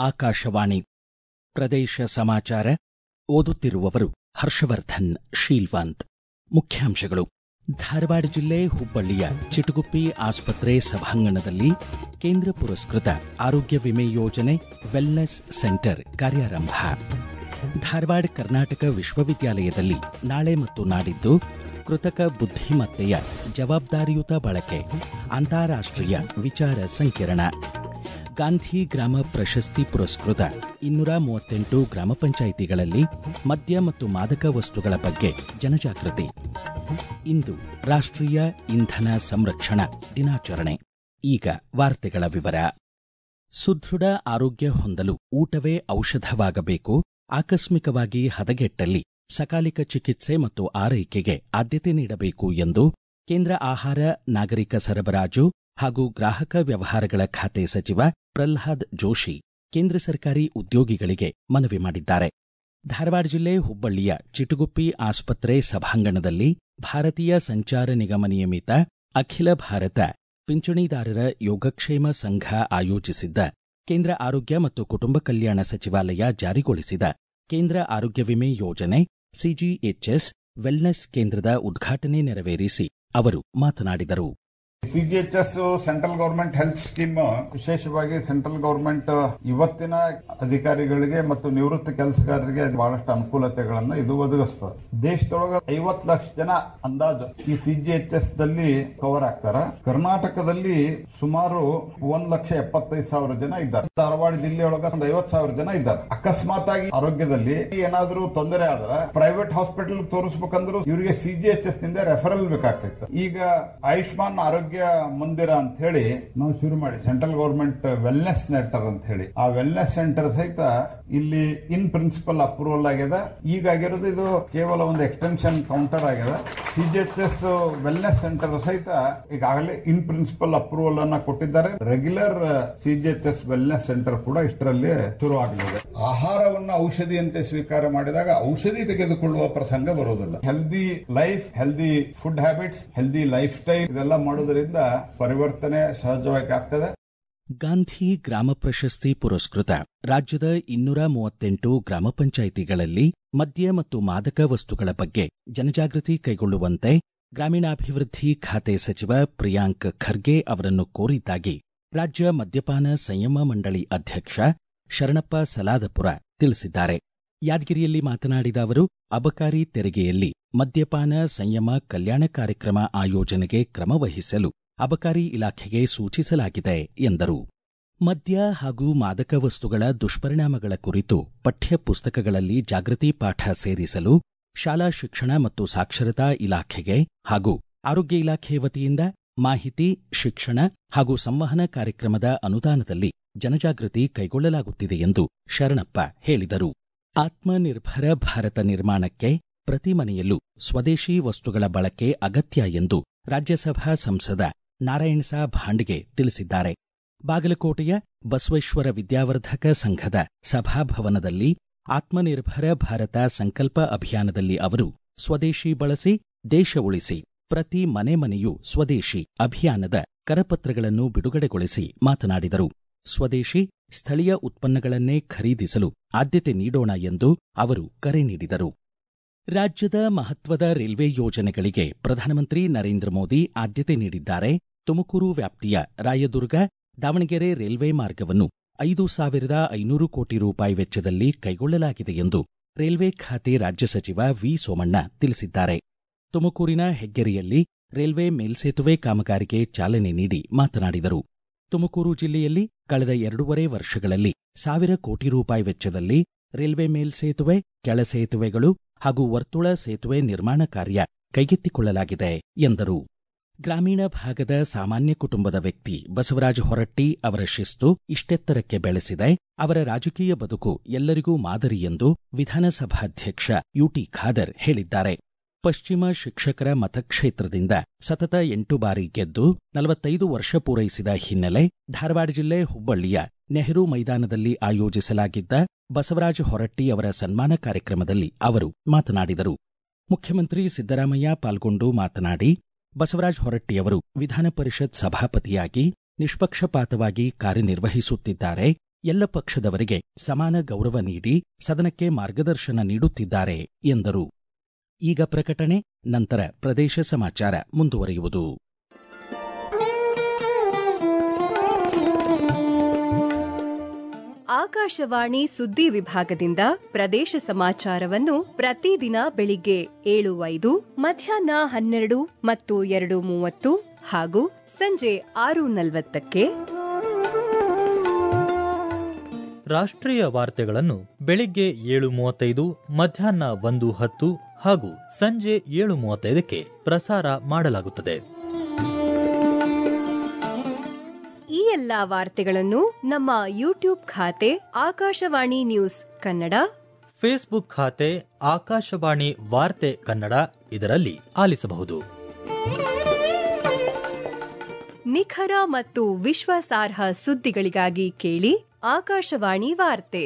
ಆಕಾಶವಾಣಿ ಪ್ರದೇಶ ಸಮಾಚಾರ ಓದುತ್ತಿರುವವರು ಹರ್ಷವರ್ಧನ್ ಶೀಲ್ವಂತ್ ಮುಖ್ಯಾಂಶಗಳು ಧಾರವಾಡ ಜಿಲ್ಲೆ ಹುಬ್ಬಳ್ಳಿಯ ಚಿಟುಗುಪ್ಪಿ ಆಸ್ಪತ್ರೆ ಸಭಾಂಗಣದಲ್ಲಿ ಕೇಂದ್ರ ಪುರಸ್ಕೃತ ಆರೋಗ್ಯ ವಿಮೆ ಯೋಜನೆ ವೆಲ್ನೆಸ್ ಸೆಂಟರ್ ಕಾರ್ಯಾರಂಭ ಧಾರವಾಡ ಕರ್ನಾಟಕ ವಿಶ್ವವಿದ್ಯಾಲಯದಲ್ಲಿ ನಾಳೆ ಮತ್ತು ನಾಡಿದ್ದು ಕೃತಕ ಬುದ್ಧಿಮತ್ತೆಯ ಜವಾಬ್ದಾರಿಯುತ ಬಳಕೆ ಅಂತಾರಾಷ್ಟ್ರೀಯ ವಿಚಾರ ಸಂಕಿರಣ ಗಾಂಧಿ ಗ್ರಾಮ ಪ್ರಶಸ್ತಿ ಪುರಸ್ಕೃತ ಇನ್ನೂರ ಮೂವತ್ತೆಂಟು ಗ್ರಾಮ ಪಂಚಾಯಿತಿಗಳಲ್ಲಿ ಮದ್ಯ ಮತ್ತು ಮಾದಕ ವಸ್ತುಗಳ ಬಗ್ಗೆ ಜನಜಾಗೃತಿ ಇಂದು ರಾಷ್ಟ್ರೀಯ ಇಂಧನ ಸಂರಕ್ಷಣಾ ದಿನಾಚರಣೆ ಈಗ ವಾರ್ತೆಗಳ ವಿವರ ಸುದೃಢ ಆರೋಗ್ಯ ಹೊಂದಲು ಊಟವೇ ಔಷಧವಾಗಬೇಕು ಆಕಸ್ಮಿಕವಾಗಿ ಹದಗೆಟ್ಟಲ್ಲಿ ಸಕಾಲಿಕ ಚಿಕಿತ್ಸೆ ಮತ್ತು ಆರೈಕೆಗೆ ಆದ್ಯತೆ ನೀಡಬೇಕು ಎಂದು ಕೇಂದ್ರ ಆಹಾರ ನಾಗರಿಕ ಸರಬರಾಜು ಹಾಗೂ ಗ್ರಾಹಕ ವ್ಯವಹಾರಗಳ ಖಾತೆ ಸಚಿವ ಪ್ರಲ್ಹಾದ್ ಜೋಶಿ ಕೇಂದ್ರ ಸರ್ಕಾರಿ ಉದ್ಯೋಗಿಗಳಿಗೆ ಮನವಿ ಮಾಡಿದ್ದಾರೆ ಧಾರವಾಡ ಜಿಲ್ಲೆ ಹುಬ್ಬಳ್ಳಿಯ ಚಿಟುಗುಪ್ಪಿ ಆಸ್ಪತ್ರೆ ಸಭಾಂಗಣದಲ್ಲಿ ಭಾರತೀಯ ಸಂಚಾರ ನಿಗಮ ನಿಯಮಿತ ಅಖಿಲ ಭಾರತ ಪಿಂಚಣಿದಾರರ ಯೋಗಕ್ಷೇಮ ಸಂಘ ಆಯೋಜಿಸಿದ್ದ ಕೇಂದ್ರ ಆರೋಗ್ಯ ಮತ್ತು ಕುಟುಂಬ ಕಲ್ಯಾಣ ಸಚಿವಾಲಯ ಜಾರಿಗೊಳಿಸಿದ ಕೇಂದ್ರ ಆರೋಗ್ಯ ವಿಮೆ ಯೋಜನೆ ಸಿಜಿಎಚ್ಎಸ್ ವೆಲ್ನೆಸ್ ಕೇಂದ್ರದ ಉದ್ಘಾಟನೆ ನೆರವೇರಿಸಿ ಅವರು ಮಾತನಾಡಿದರು CGHS central government health scheme ವಿಶೇಷವಾಗಿ ಸೆಂಟ್ರಲ್ ಗವರ್ಮೆಂಟ್ ಇವತ್ತಿನ ಅಧಿಕಾರಿಗಳಿಗೆ ಮತ್ತು ನಿವೃತ್ತ ಕೆಲಸಗಾರರಿಗೆ ಬಹಳಷ್ಟು ಅನುಕೂಲತೆಗಳನ್ನ ಇದು ಒದಗಿಸ್ತದೆ ದೇಶದೊಳಗ ಐವತ್ತು ಲಕ್ಷ ಜನ ಅಂದಾಜು ಈ ಸಿಜಿಎಚ್ಎಸ್ ದಲ್ಲಿ ಕವರ್ ಆಗ್ತಾರ ಕರ್ನಾಟಕದಲ್ಲಿ ಸುಮಾರು ಒಂದ್ ಲಕ್ಷ ಎಪ್ಪತ್ತೈದು ಸಾವಿರ ಜನ ಇದ್ದಾರೆ ಧಾರವಾಡ ಜಿಲ್ಲೆಯೊಳಗ ಒಂದು ಐವತ್ತು ಸಾವಿರ ಜನ ಇದ್ದಾರೆ ಅಕಸ್ಮಾತ್ ಆಗಿ ಆರೋಗ್ಯದಲ್ಲಿ ಏನಾದ್ರೂ ತೊಂದರೆ ಆದ್ರೆ ಪ್ರೈವೇಟ್ ಹಾಸ್ಪಿಟಲ್ ತೋರಿಸ್ಬೇಕಂದ್ರೂ ಇವರಿಗೆ ಸಿಜಿಎಚ್ಎಸ್ ನಿಂದ ರೆಫರಲ್ ಬೇಕಾಗ್ತಿತ್ತು ಈಗ ಆಯುಷ್ಮಾನ್ ಆರೋಗ್ಯ ಮಂದಿರ ಅಂತ ಹೇಳಿ ನಾವು ಶುರು ಮಾಡಿ ಸೆಂಟ್ರಲ್ ಗವರ್ಮೆಂಟ್ ವೆಲ್ನೆಸ್ ಸೆಂಟರ್ ಅಂತ ಹೇಳಿ ಆ ವೆಲ್ನೆಸ್ ಸೆಂಟರ್ ಸಹಿತ ಇಲ್ಲಿ ಇನ್ ಪ್ರಿನ್ಸಿಪಲ್ ಅಪ್ರೂವಲ್ ಆಗ್ಯದ ಈಗ ಆಗಿರೋದು ಇದು ಕೇವಲ ಒಂದು ಎಕ್ಸ್ಟೆನ್ಷನ್ ಕೌಂಟರ್ ಆಗ್ಯದ ಸಿಜಿಎಚ್ಎಸ್ ವೆಲ್ನೆಸ್ ಸೆಂಟರ್ ಸಹಿತ ಈಗಾಗಲೇ ಇನ್ ಪ್ರಿನ್ಸಿಪಲ್ ಅಪ್ರೂವಲ್ ಅನ್ನ ಕೊಟ್ಟಿದ್ದಾರೆ ರೆಗ್ಯುಲರ್ ಸಿಜಿಎಚ್ಎಸ್ ವೆಲ್ನೆಸ್ ಸೆಂಟರ್ ಕೂಡ ಇಷ್ಟರಲ್ಲಿ ಶುರು ಆಗಲಿದೆ ಆಹಾರವನ್ನ ಔಷಧಿಯಂತೆ ಸ್ವೀಕಾರ ಮಾಡಿದಾಗ ಔಷಧಿ ತೆಗೆದುಕೊಳ್ಳುವ ಪ್ರಸಂಗ ಬರುವುದಿಲ್ಲ healthy life healthy food habits healthy lifestyle ಇದೆಲ್ಲ ಮಾಡೋದ್ರಿಂದ ಪರಿವರ್ತನೆ ಸಹಜವಾಗಿ ಆಗ್ತದೆ ಗಾಂಧಿ ಗ್ರಾಮ ಪ್ರಶಸ್ತಿ ಪುರಸ್ಕೃತ ರಾಜ್ಯದ ಇನ್ನೂರ ಮೂವತ್ತೆಂಟು ಗ್ರಾಮ ಪಂಚಾಯಿತಿಗಳಲ್ಲಿ ಮದ್ಯ ಮತ್ತು ಮಾದಕ ವಸ್ತುಗಳ ಬಗ್ಗೆ ಜನಜಾಗೃತಿ ಕೈಗೊಳ್ಳುವಂತೆ ಗ್ರಾಮೀಣಾಭಿವೃದ್ಧಿ ಖಾತೆ ಸಚಿವ ಪ್ರಿಯಾಂಕ್ ಖರ್ಗೆ ಅವರನ್ನು ಕೋರಿದ್ದಾಗಿ ರಾಜ್ಯ ಮದ್ಯಪಾನ ಸಂಯಮ ಮಂಡಳಿ ಅಧ್ಯಕ್ಷ ಶರಣಪ್ಪ ಸಲಾದಪುರ ತಿಳಿಸಿದ್ದಾರೆ ಯಾದಗಿರಿಯಲ್ಲಿ ಮಾತನಾಡಿದ ಅವರು ಅಬಕಾರಿ ತೆರಿಗೆಯಲ್ಲಿ ಮದ್ಯಪಾನ ಸಂಯಮ ಕಲ್ಯಾಣ ಕಾರ್ಯಕ್ರಮ ಆಯೋಜನೆಗೆ ಕ್ರಮ ವಹಿಸಲು ಅಬಕಾರಿ ಇಲಾಖೆಗೆ ಸೂಚಿಸಲಾಗಿದೆ ಎಂದರು ಮದ್ಯ ಹಾಗೂ ಮಾದಕ ವಸ್ತುಗಳ ದುಷ್ಪರಿಣಾಮಗಳ ಕುರಿತು ಪಠ್ಯ ಪುಸ್ತಕಗಳಲ್ಲಿ ಜಾಗೃತಿ ಪಾಠ ಸೇರಿಸಲು ಶಾಲಾ ಶಿಕ್ಷಣ ಮತ್ತು ಸಾಕ್ಷರತಾ ಇಲಾಖೆಗೆ ಹಾಗೂ ಆರೋಗ್ಯ ಇಲಾಖೆ ವತಿಯಿಂದ ಮಾಹಿತಿ ಶಿಕ್ಷಣ ಹಾಗೂ ಸಂವಹನ ಕಾರ್ಯಕ್ರಮದ ಅನುದಾನದಲ್ಲಿ ಜನಜಾಗೃತಿ ಕೈಗೊಳ್ಳಲಾಗುತ್ತಿದೆ ಎಂದು ಶರಣಪ್ಪ ಹೇಳಿದರು ಆತ್ಮನಿರ್ಭರ ಭಾರತ ನಿರ್ಮಾಣಕ್ಕೆ ಪ್ರತಿ ಮನೆಯಲ್ಲೂ ಸ್ವದೇಶಿ ವಸ್ತುಗಳ ಬಳಕೆ ಅಗತ್ಯ ಎಂದು ರಾಜ್ಯಸಭಾ ಸಂಸದ ನಾರಾಯಣಸಾ ಭಾಂಡ್ಗೆ ತಿಳಿಸಿದ್ದಾರೆ ಬಾಗಲಕೋಟೆಯ ಬಸವೇಶ್ವರ ವಿದ್ಯಾವರ್ಧಕ ಸಂಘದ ಸಭಾಭವನದಲ್ಲಿ ಆತ್ಮನಿರ್ಭರ ಭಾರತ ಸಂಕಲ್ಪ ಅಭಿಯಾನದಲ್ಲಿ ಅವರು ಸ್ವದೇಶಿ ಬಳಸಿ ದೇಶ ಉಳಿಸಿ ಪ್ರತಿ ಮನೆ ಮನೆಯೂ ಸ್ವದೇಶಿ ಅಭಿಯಾನದ ಕರಪತ್ರಗಳನ್ನು ಬಿಡುಗಡೆಗೊಳಿಸಿ ಮಾತನಾಡಿದರು ಸ್ವದೇಶಿ ಸ್ಥಳೀಯ ಉತ್ಪನ್ನಗಳನ್ನೇ ಖರೀದಿಸಲು ಆದ್ಯತೆ ನೀಡೋಣ ಎಂದು ಅವರು ಕರೆ ನೀಡಿದರು ರಾಜ್ಯದ ಮಹತ್ವದ ರೈಲ್ವೆ ಯೋಜನೆಗಳಿಗೆ ಪ್ರಧಾನಮಂತ್ರಿ ನರೇಂದ್ರ ಮೋದಿ ಆದ್ಯತೆ ನೀಡಿದ್ದಾರೆ ತುಮಕೂರು ವ್ಯಾಪ್ತಿಯ ರಾಯದುರ್ಗ ದಾವಣಗೆರೆ ರೈಲ್ವೆ ಮಾರ್ಗವನ್ನು ಐದು ಸಾವಿರದ ಐನೂರು ಕೋಟಿ ರೂಪಾಯಿ ವೆಚ್ಚದಲ್ಲಿ ಕೈಗೊಳ್ಳಲಾಗಿದೆ ಎಂದು ರೈಲ್ವೆ ಖಾತೆ ರಾಜ್ಯ ಸಚಿವ ವಿ ಸೋಮಣ್ಣ ತಿಳಿಸಿದ್ದಾರೆ ತುಮಕೂರಿನ ಹೆಗ್ಗೆರೆಯಲ್ಲಿ ರೈಲ್ವೆ ಮೇಲ್ಸೇತುವೆ ಕಾಮಗಾರಿಗೆ ಚಾಲನೆ ನೀಡಿ ಮಾತನಾಡಿದರು ತುಮಕೂರು ಜಿಲ್ಲೆಯಲ್ಲಿ ಕಳೆದ ಎರಡೂವರೆ ವರ್ಷಗಳಲ್ಲಿ ಸಾವಿರ ಕೋಟಿ ರೂಪಾಯಿ ವೆಚ್ಚದಲ್ಲಿ ರೈಲ್ವೆ ಮೇಲ್ಸೇತುವೆ ಕೆಳ ಸೇತುವೆಗಳು ಹಾಗೂ ವರ್ತುಳ ಸೇತುವೆ ನಿರ್ಮಾಣ ಕಾರ್ಯ ಕೈಗೆತ್ತಿಕೊಳ್ಳಲಾಗಿದೆ ಎಂದರು ಗ್ರಾಮೀಣ ಭಾಗದ ಸಾಮಾನ್ಯ ಕುಟುಂಬದ ವ್ಯಕ್ತಿ ಬಸವರಾಜ ಹೊರಟ್ಟಿ ಅವರ ಶಿಸ್ತು ಇಷ್ಟೆತ್ತರಕ್ಕೆ ಬೆಳೆಸಿದೆ ಅವರ ರಾಜಕೀಯ ಬದುಕು ಎಲ್ಲರಿಗೂ ಮಾದರಿ ಎಂದು ವಿಧಾನಸಭಾಧ್ಯಕ್ಷ ಯುಟಿ ಖಾದರ್ ಹೇಳಿದ್ದಾರೆ ಪಶ್ಚಿಮ ಶಿಕ್ಷಕರ ಮತಕ್ಷೇತ್ರದಿಂದ ಸತತ ಎಂಟು ಬಾರಿ ಗೆದ್ದು ನಲವತ್ತೈದು ವರ್ಷ ಪೂರೈಸಿದ ಹಿನ್ನೆಲೆ ಧಾರವಾಡ ಜಿಲ್ಲೆ ಹುಬ್ಬಳ್ಳಿಯ ನೆಹರು ಮೈದಾನದಲ್ಲಿ ಆಯೋಜಿಸಲಾಗಿದ್ದ ಬಸವರಾಜ ಹೊರಟ್ಟಿ ಅವರ ಸನ್ಮಾನ ಕಾರ್ಯಕ್ರಮದಲ್ಲಿ ಅವರು ಮಾತನಾಡಿದರು ಮುಖ್ಯಮಂತ್ರಿ ಸಿದ್ದರಾಮಯ್ಯ ಪಾಲ್ಗೊಂಡು ಮಾತನಾಡಿ ಬಸವರಾಜ ಹೊರಟ್ಟಿಯವರು ವಿಧಾನ ಪರಿಷತ್ ಸಭಾಪತಿಯಾಗಿ ನಿಷ್ಪಕ್ಷಪಾತವಾಗಿ ಕಾರ್ಯನಿರ್ವಹಿಸುತ್ತಿದ್ದಾರೆ ಎಲ್ಲ ಪಕ್ಷದವರಿಗೆ ಸಮಾನ ಗೌರವ ನೀಡಿ ಸದನಕ್ಕೆ ಮಾರ್ಗದರ್ಶನ ನೀಡುತ್ತಿದ್ದಾರೆ ಎಂದರು ಈಗ ಪ್ರಕಟಣೆ ನಂತರ ಪ್ರದೇಶ ಸಮಾಚಾರ ಮುಂದುವರಿಯುವುದು ಆಕಾಶವಾಣಿ ಸುದ್ದಿ ವಿಭಾಗದಿಂದ ಪ್ರದೇಶ ಸಮಾಚಾರವನ್ನು ಪ್ರತಿದಿನ ಬೆಳಿಗ್ಗೆ ಏಳು ಐದು ಮಧ್ಯಾಹ್ನ ಹನ್ನೆರಡು ಮತ್ತು ಎರಡು ಮೂವತ್ತು ಹಾಗೂ ಸಂಜೆ ಆರು ನಲವತ್ತಕ್ಕೆ ರಾಷ್ಟ್ರೀಯ ವಾರ್ತೆಗಳನ್ನು ಬೆಳಿಗ್ಗೆ ಏಳು ಮೂವತ್ತೈದು ಮಧ್ಯಾಹ್ನ ಒಂದು ಹತ್ತು ಹಾಗೂ ಸಂಜೆ ಏಳು ಮೂವತ್ತೈದಕ್ಕೆ ಪ್ರಸಾರ ಮಾಡಲಾಗುತ್ತದೆ ಈ ಎಲ್ಲಾ ವಾರ್ತೆಗಳನ್ನು ನಮ್ಮ ಯೂಟ್ಯೂಬ್ ಖಾತೆ ಆಕಾಶವಾಣಿ ನ್ಯೂಸ್ ಕನ್ನಡ ಫೇಸ್ಬುಕ್ ಖಾತೆ ಆಕಾಶವಾಣಿ ವಾರ್ತೆ ಕನ್ನಡ ಇದರಲ್ಲಿ ಆಲಿಸಬಹುದು ನಿಖರ ಮತ್ತು ವಿಶ್ವಾಸಾರ್ಹ ಸುದ್ದಿಗಳಿಗಾಗಿ ಕೇಳಿ ಆಕಾಶವಾಣಿ ವಾರ್ತೆ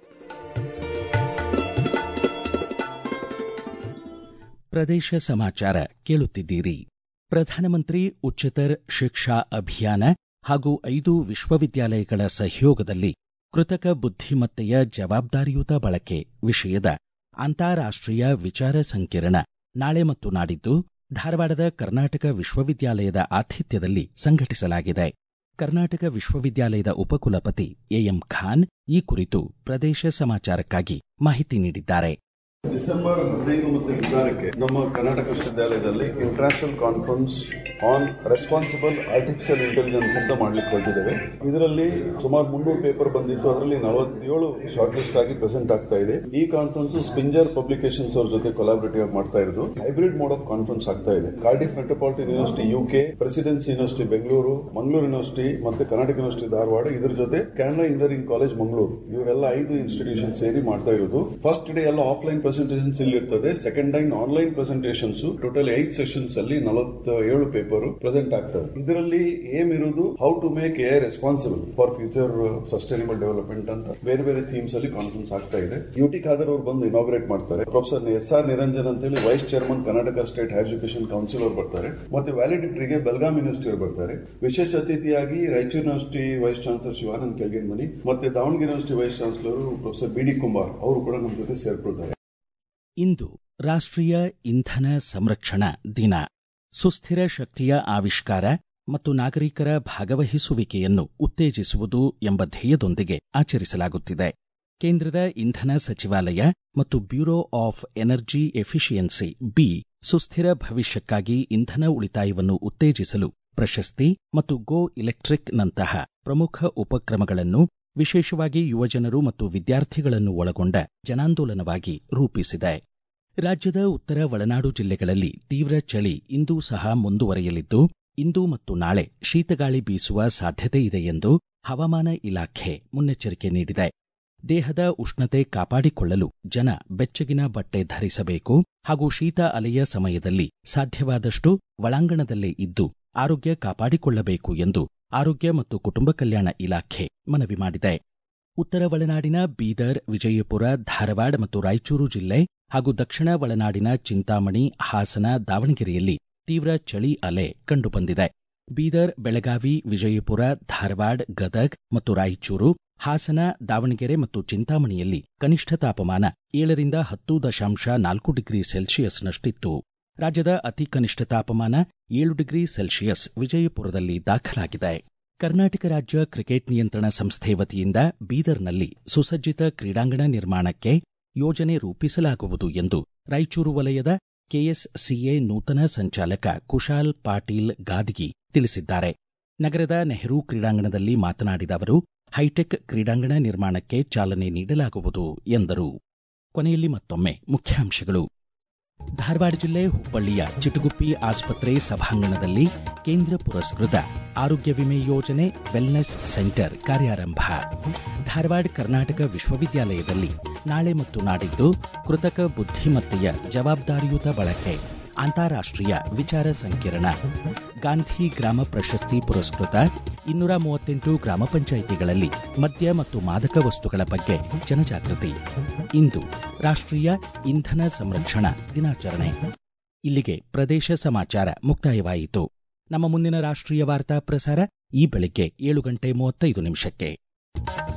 ಪ್ರದೇಶ ಸಮಾಚಾರ ಕೇಳುತ್ತಿದ್ದೀರಿ ಪ್ರಧಾನಮಂತ್ರಿ ಉಚ್ಚತರ್ ಶಿಕ್ಷಾ ಅಭಿಯಾನ ಹಾಗೂ ಐದು ವಿಶ್ವವಿದ್ಯಾಲಯಗಳ ಸಹಯೋಗದಲ್ಲಿ ಕೃತಕ ಬುದ್ಧಿಮತ್ತೆಯ ಜವಾಬ್ದಾರಿಯುತ ಬಳಕೆ ವಿಷಯದ ಅಂತಾರಾಷ್ಟ್ರೀಯ ವಿಚಾರ ಸಂಕಿರಣ ನಾಳೆ ಮತ್ತು ನಾಡಿದ್ದು ಧಾರವಾಡದ ಕರ್ನಾಟಕ ವಿಶ್ವವಿದ್ಯಾಲಯದ ಆತಿಥ್ಯದಲ್ಲಿ ಸಂಘಟಿಸಲಾಗಿದೆ ಕರ್ನಾಟಕ ವಿಶ್ವವಿದ್ಯಾಲಯದ ಉಪಕುಲಪತಿ ಎಎಂ ಖಾನ್ ಈ ಕುರಿತು ಪ್ರದೇಶ ಸಮಾಚಾರಕ್ಕಾಗಿ ಮಾಹಿತಿ ನೀಡಿದ್ದಾರೆ ಡಿಸೆಂಬರ್ ಹದಿನೈದು ಮತ್ತು ಹದಿನಾರಕ್ಕೆ ನಮ್ಮ ಕರ್ನಾಟಕ ವಿಶ್ವವಿದ್ಯಾಲಯದಲ್ಲಿ international conference on responsible artificial intelligence ಅಂತ ಮಾಡ್ಲಿಕ್ಕೆ ಹೊರಟಿದ್ದೇವೆ ಇದರಲ್ಲಿ ಸುಮಾರು ಮುನ್ನೂರು ಪೇಪರ್ ಬಂದಿತ್ತು ಅದರಲ್ಲಿ ನಲವತ್ತೇಳು ಶಾರ್ಟ್ ಲಿಸ್ಟ್ ಆಗಿ ಪ್ರೆಸೆಂಟ್ ಆಗ್ತಾ ಇದೆ ಈ ಕಾನ್ಫರೆನ್ಸ್ ಸ್ಪಿಂಜರ್ ಪಬ್ಲಿಕೇಶನ್ಸ್ ಅವ್ರ ಜೊತೆ ಕೊಲಾಬರೇಟಿವ್ ಆಗಿ ಮಾಡ್ತಾ ಇರೋದು ಹೈಬ್ರಿಡ್ ಮೋಡ್ ಆಫ್ ಕಾನ್ಫರೆನ್ಸ್ ಆಗ್ತಾ ಇದೆ Cardiff Metropolitan University UK Presidency University Bengaluru Mangaluru University ಮತ್ತೆ ಕರ್ನಾಟಕ ಯೂನಿವರ್ಸಿಟಿ ಧಾರವಾಡ ಇದ್ರ ಜೊತೆ ಕ್ಯಾನರಾ ಇಂಜಿನಿಯರಿಂಗ್ ಕಾಲೇಜ್ ಮಂಗಳೂರು ಇವರೆಲ್ಲ ಐದು ಇನ್ಸ್ಟಿಟ್ಯೂಷನ್ ಸೇರಿ ಮಾಡ್ತಾ ಇರೋದು ಫಸ್ಟ್ ಡೇ ಎಲ್ಲ ಆಫ್ಲೈನ್ ಪ್ರೆಸೆಂಟೇಷನ್ಸ್ ಇಲ್ಲಿ ಇರ್ತದೆ second time online presentations total eight sessions ಅಲ್ಲಿ ನಲವತ್ತೇಳು ಪೇಪರ್ ಪ್ರೆಸೆಂಟ್ ಆಗ್ತವೆ ಇದರಲ್ಲಿ ಏಮ್ ಇರೋದು how to make a responsible for future sustainable development ಅಂತ ಬೇರೆ ಬೇರೆ ಥೀಮ್ಸ್ ಅಲ್ಲಿ ಕಾನ್ಫರೆನ್ಸ್ ಆಗ್ತಾ ಇದೆ ಯುಟಿ ಖಾದರ್ ಅವರು ಬಂದು ಇನಾಗ್ರೇಟ್ ಮಾಡ್ತಾರೆ ಪ್ರೊಫೆಸರ್ ಎಸ್ ಆರ್ ನಿರಂಜನ್ ಅಂತ ಹೇಳಿ vice chairman Karnataka state higher education council ಅವರು ಬರ್ತಾರೆ ಮತ್ತೆ ವ್ಯಾಲಿಡಿಟರಿಗೆ ಬೆಲ್ಗಾಂ ಯೂನಿವರ್ಸಿಟಿ ಅವರು ಬರ್ತಾರೆ ವಿಶೇಷ ಅತಿಥಿಯಾಗಿ Raichur university vice chancellor Shivanand Kelgenmani ಮತ್ತೆ Davanagere university vice chancellor professor B D Kumar ಅವರು ಕೂಡ ನಮ್ಮ ಜೊತೆ ಸೇರ್ಕೊಳ್ತಾರೆ ಇಂದು ರಾಷ್ಟ್ರೀಯ ಇಂಧನ ಸಂರಕ್ಷಣಾ ದಿನ ಸುಸ್ಥಿರ ಶಕ್ತಿಯ ಆವಿಷ್ಕಾರ ಮತ್ತು ನಾಗರಿಕರ ಭಾಗವಹಿಸುವಿಕೆಯನ್ನು ಉತ್ತೇಜಿಸುವುದು ಎಂಬ ಧ್ಯೇಯದೊಂದಿಗೆ ಆಚರಿಸಲಾಗುತ್ತಿದೆ ಕೇಂದ್ರದ ಇಂಧನ ಸಚಿವಾಲಯ ಮತ್ತು bureau of energy efficiency B ಸುಸ್ಥಿರ ಭವಿಷ್ಯಕ್ಕಾಗಿ ಇಂಧನ ಉಳಿತಾಯವನ್ನು ಉತ್ತೇಜಿಸಲು ಪ್ರಶಸ್ತಿ ಮತ್ತು ಗೋ ಇಲೆಕ್ಟ್ರಿಕ್ ನಂತಹ ಪ್ರಮುಖ ಉಪಕ್ರಮಗಳನ್ನು ವಿಶೇಷವಾಗಿ ಯುವಜನರು ಮತ್ತು ವಿದ್ಯಾರ್ಥಿಗಳನ್ನು ಒಳಗೊಂಡ ಜನಾಂದೋಲನವಾಗಿ ರೂಪಿಸಿದೆ ರಾಜ್ಯದ ಉತ್ತರ ಒಳನಾಡು ಜಿಲ್ಲೆಗಳಲ್ಲಿ ತೀವ್ರ ಚಳಿ ಇಂದೂ ಸಹ ಮುಂದುವರೆಯಲಿದ್ದು ಇಂದು ಮತ್ತು ನಾಳೆ ಶೀತಗಾಳಿ ಬೀಸುವ ಸಾಧ್ಯತೆ ಇದೆ ಎಂದು ಹವಾಮಾನ ಇಲಾಖೆ ಮುನ್ನೆಚ್ಚರಿಕೆ ನೀಡಿದೆ ದೇಹದ ಉಷ್ಣತೆ ಕಾಪಾಡಿಕೊಳ್ಳಲು ಜನ ಬೆಚ್ಚಗಿನ ಬಟ್ಟೆ ಧರಿಸಬೇಕು ಹಾಗೂ ಶೀತ ಅಲೆಯ ಸಮಯದಲ್ಲಿ ಸಾಧ್ಯವಾದಷ್ಟು ಒಳಾಂಗಣದಲ್ಲೇ ಇದ್ದು ಆರೋಗ್ಯ ಕಾಪಾಡಿಕೊಳ್ಳಬೇಕು ಎಂದು ಆರೋಗ್ಯ ಮತ್ತು ಕುಟುಂಬ ಕಲ್ಯಾಣ ಇಲಾಖೆ ಮನವಿ ಮಾಡಿದೆ ಉತ್ತರ ಒಳನಾಡಿನ ಬೀದರ್ ವಿಜಯಪುರ ಧಾರವಾಡ ಮತ್ತು ರಾಯಚೂರು ಜಿಲ್ಲೆ ಹಾಗೂ ದಕ್ಷಿಣ ಒಳನಾಡಿನ ಚಿಂತಾಮಣಿ ಹಾಸನ ದಾವಣಗೆರೆಯಲ್ಲಿ ತೀವ್ರ ಚಳಿ ಅಲೆ ಕಂಡುಬಂದಿದೆ ಬೀದರ್ ಬೆಳಗಾವಿ ವಿಜಯಪುರ ಧಾರವಾಡ ಗದಗ್ ಮತ್ತು ರಾಯಚೂರು ಹಾಸನ ದಾವಣಗೆರೆ ಮತ್ತು ಚಿಂತಾಮಣಿಯಲ್ಲಿ ಕನಿಷ್ಠ ತಾಪಮಾನ ಏಳರಿಂದ ಹತ್ತು ದಶಾಂಶ ನಾಲ್ಕು ಡಿಗ್ರಿ ಸೆಲ್ಸಿಯಸ್ನಷ್ಟಿತ್ತು ರಾಜ್ಯದ ಅತಿ ಕನಿಷ್ಠ ತಾಪಮಾನ ಏಳು ಡಿಗ್ರಿ ಸೆಲ್ಸಿಯಸ್ ವಿಜಯಪುರದಲ್ಲಿ ದಾಖಲಾಗಿದೆ ಕರ್ನಾಟಕ ರಾಜ್ಯ ಕ್ರಿಕೆಟ್ ನಿಯಂತ್ರಣ ಸಂಸ್ಥೆ ವತಿಯಿಂದ ಬೀದರ್ನಲ್ಲಿ ಸುಸಜ್ಜಿತ ಕ್ರೀಡಾಂಗಣ ನಿರ್ಮಾಣಕ್ಕೆ ಯೋಜನೆ ರೂಪಿಸಲಾಗುವುದು ಎಂದು ರಾಯಚೂರು ವಲಯದ ಕೆಎಸ್ಸಿಎ ನೂತನ ಸಂಚಾಲಕ ಕುಶಾಲ್ ಪಾಟೀಲ್ ಗಾದ್ಗಿ ತಿಳಿಸಿದ್ದಾರೆ ನಗರದ ನೆಹರು ಕ್ರೀಡಾಂಗಣದಲ್ಲಿ ಮಾತನಾಡಿದ ಅವರು ಹೈಟೆಕ್ ಕ್ರೀಡಾಂಗಣ ನಿರ್ಮಾಣಕ್ಕೆ ಚಾಲನೆ ನೀಡಲಾಗುವುದು ಎಂದರು ಕೊನೆಯಲ್ಲಿ ಮತ್ತೊಮ್ಮೆ ಮುಖ್ಯಾಂಶಗಳು ಧಾರವಾಡ ಜಿಲ್ಲೆ ಹುಬ್ಬಳ್ಳಿಯ ಚಿಟುಗುಪ್ಪಿ ಆಸ್ಪತ್ರೆ ಸಭಾಂಗಣದಲ್ಲಿ ಕೇಂದ್ರ ಪುರಸ್ಕೃತ ಆರೋಗ್ಯ ವಿಮೆ ಯೋಜನೆ ವೆಲ್ನೆಸ್ ಸೆಂಟರ್ ಕಾರ್ಯಾರಂಭ ಧಾರವಾಡ ಕರ್ನಾಟಕ ವಿಶ್ವವಿದ್ಯಾಲಯದಲ್ಲಿ ನಾಳೆ ಮತ್ತು ನಾಡಿದ್ದು ಕೃತಕ ಬುದ್ಧಿಮತ್ತೆಯ ಜವಾಬ್ದಾರಿಯುತ ಬಳಕೆ ಅಂತಾರಾಷ್ಟ್ರೀಯ ವಿಚಾರ ಸಂಕಿರಣ ಗಾಂಧಿ ಗ್ರಾಮ ಪ್ರಶಸ್ತಿ ಪುರಸ್ಕೃತ ಇನ್ನೂರ ಮೂವತ್ತೆಂಟು ಗ್ರಾಮ ಪಂಚಾಯಿತಿಗಳಲ್ಲಿ ಮದ್ಯ ಮತ್ತು ಮಾದಕ ವಸ್ತುಗಳ ಬಗ್ಗೆ ಜನಜಾಗೃತಿ ಇಂದು ರಾಷ್ಟ್ರೀಯ ಇಂಧನ ಸಂರಕ್ಷಣಾ ದಿನಾಚರಣೆ ಇಲ್ಲಿಗೆ ಪ್ರದೇಶ ಸಮಾಚಾರ ಮುಕ್ತಾಯವಾಯಿತು ನಮ್ಮ ಮುಂದಿನ ರಾಷ್ಟ್ರೀಯ ವಾರ್ತಾ ಪ್ರಸಾರ ಈ ಬೆಳಿಗ್ಗೆ ಏಳು ಗಂಟೆ ಮೂವತ್ತೈದು ನಿಮಿಷಕ್ಕೆ